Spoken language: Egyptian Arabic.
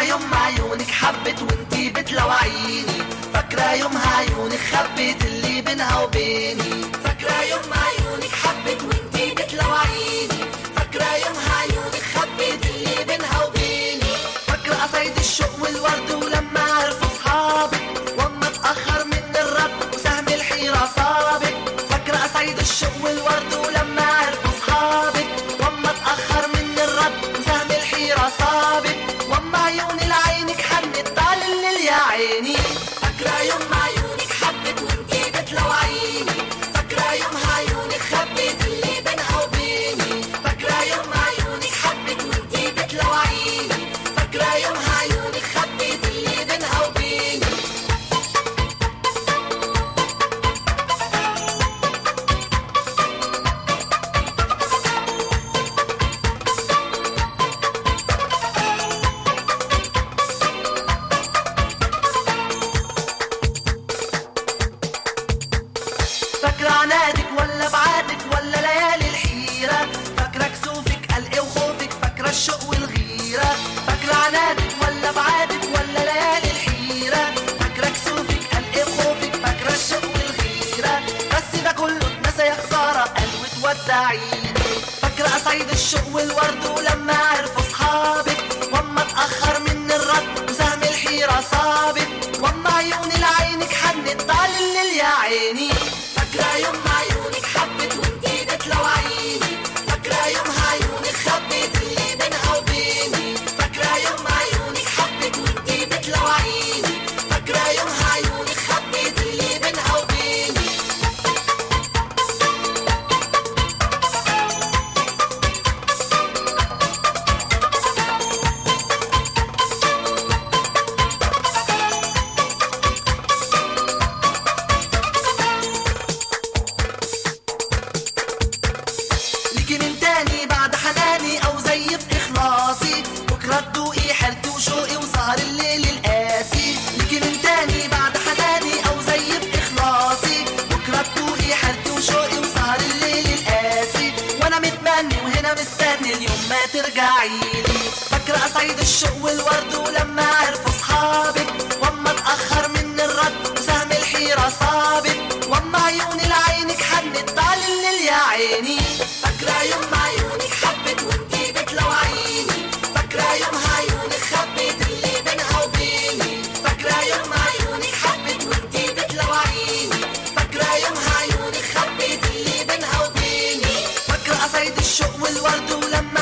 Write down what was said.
يوم عيونك حبت وانتي بتلوعيني فاكرة يوم عيونك خبت اللي بينها وبيني فاكرة يوم عيونك حبت وانتي بتلوعيني فاكرة يوم عيونك خبت اللي بينها وبيني فاكرة قصايد الشوق والورد ولما عرفوا صحابك واما اتأخر من الرد وسهم الحيرة صابك فاكرة قصايد الشوق والورد ولما عرفوا صحابك واما اتأخر من الرد وسهم الحيرة صابك واما عيون العينك حنت طال الليل يا عيني فاكرة يوم عيونك حبت وانتي بتلوعيني فاكرة يوم عيونك خبت اللي بينها وبيني فاكرة يوم عيونك حبت وانتي بتلوعيني فاكرة يوم عيونك خبت اللي بينها وبيني فاكرة عنادك ولا بعادك ولا ليالي الحيرة فاكرة كسوفك قلق وخوفك فاكرة الشوق والغيرة فاكرة عنادك ولا بعادك ولا ليالي الحيرة فاكرة كسوفك قلق وخوفك فاكرة الشوق والغيرة بس ده كله اتنسى يا خسارة قلبي تودعيني فاكرة قصايد الشوق والورد ولما عرفوا صحابك واما اتأخر من الرد وسهم الحيرة صابك واما عيون العينك حنت طال الليل يا عيني فاكرة يوم عيونك حبت وانتي بتلوعيني فاكرة يوم عيونك خبت اللي بينها وبيني فاكرة يوم عيونك حبت وانتي بتلوعيني فاكرة يوم عيونك خبت اللي بينها وبيني ليكي من تاني بعد حناني او زي في اخلاصي بكره تدوقي حيرتي وشوقي وسهر الليل القاسي ليكي من تاني بعد حناني او زي في اخلاصي بكره تدوقي حيرتي وشوقي وسهر الليل القاسي وانا متمني وهنا مستني اليوم ما ترجعيلي فاكره قصايد الشوق والورد ولما عرفوا صحابك واما اتاخر من الرد وسهم الحيره صابك واما عيون العينك حنت طال الليل يا عيني فاكرة يوم عيونك حبت وانتي بتلوعيني فاكرة يوم عيونك خبت اللي بينها وبيني فاكرة يوم عيونك حبت وانتي بتلوعيني فاكرة يوم عيونك خبت اللي بينها وبيني فاكرة قصايد الشوق والورد ولما